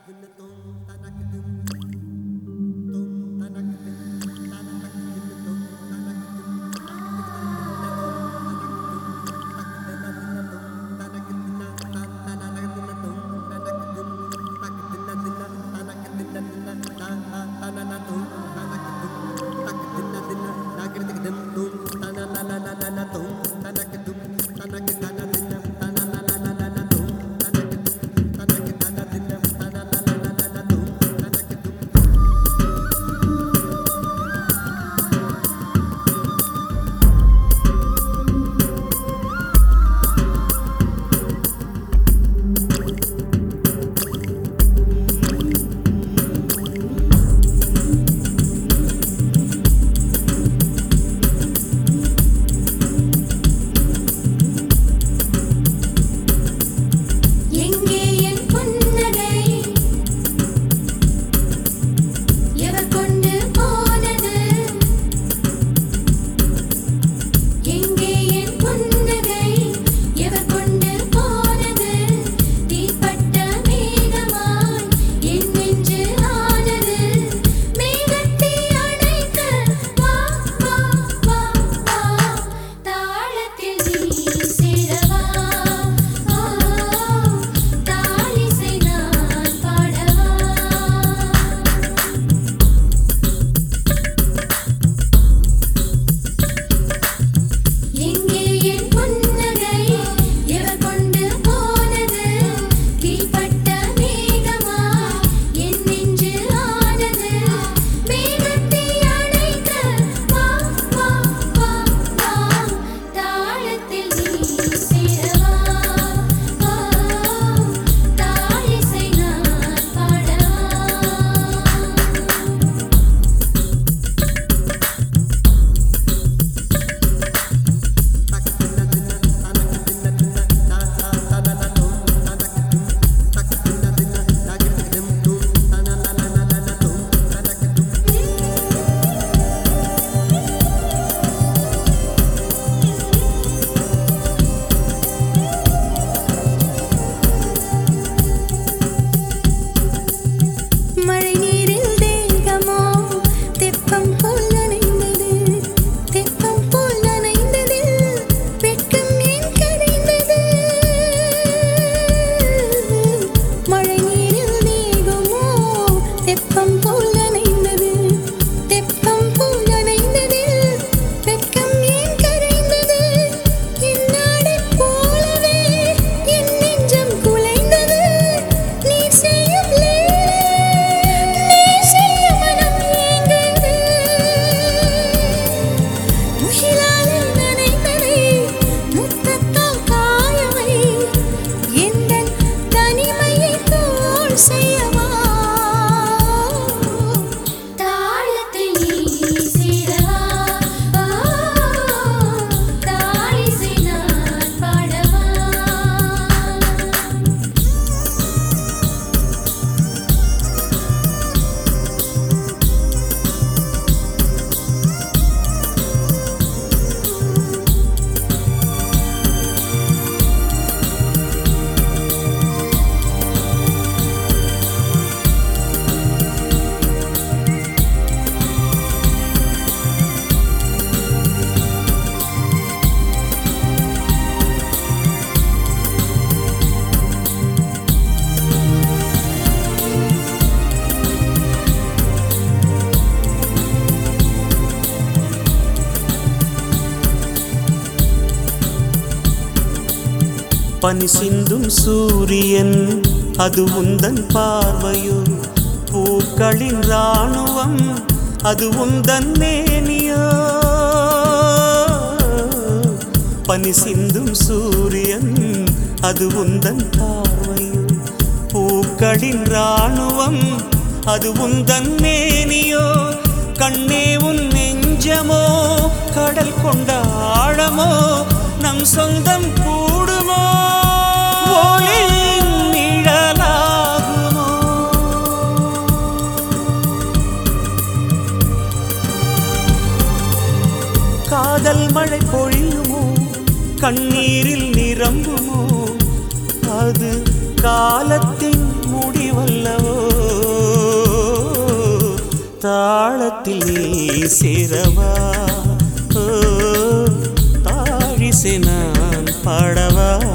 எங்கே என் புன்னகை எவர் கொண்டு போனது எங்கே என் புன்னகை எவர் கொண்டு போனது தீப்பட்ட மேகமாய் என் நெஞ்சு ஆனது மேகத்தை அணைக்க வா வா வா வா தாளத்தில் நீ சேரவா ஓ தாளிசை நான் பாடவா எங்கே என் புன்னகை எவர் கொண்டு போனது தீப்பட்ட மேகமா என் நெஞ்சு ஆனது மேகத்தை அணைக்க வா வா வா வா தாளத்தில் நீ சேரவா ஓ தாளிசை நான் பாடவா மழை நீரில் தேகமோ தெப்பம் போல் நனைந்தது தெப்பம் போல் நனைந்ததில் வெட்கம் ஏன் கரைந்தது மழை நீரில் தேகமோ தெப்பம் போல் நனைந்தது தெப்பம் போல் நனைந்ததில் வெட்கம் ஏன் கரைந்தது என்னாடை போலவே என் நெஞ்சம் குலைந்தது நீ செய்யும் லீலை நீ செய்யும் மனம் ஏங்குது முகிலாலில் நனைந்ததை முத்தத்தால் காயவை எந்தன் தனிமையை தோள் செய்யவா தாளத்தில் நீ சேரவா தாளிசை நான் பாடவா பனி சிந்தும் சூரியன் அது உந்தன் பார்வையோ பூக்களின் ராணுவம் அது உந்தன் மேனியோ பனி சிந்தும் சூரியன் அது உந்தன் பார்வையோ பூக்களின் ராணுவம் அது உந்தன் மேனியோ கண்ணே உன் நெஞ்சமோ கடல் கொண்ட ஆழமோ நம் சொந்தம் கூடுமோ ஒளியின் நிழலாகுமோ காதல் மழை பொழியுமோ கண்ணீரில் நிரம்புமோ அது காலத்தின் முடிவல்லவோ தாளத்தில் நீ சேரவா ஓ தாழிசை நான் பாடவா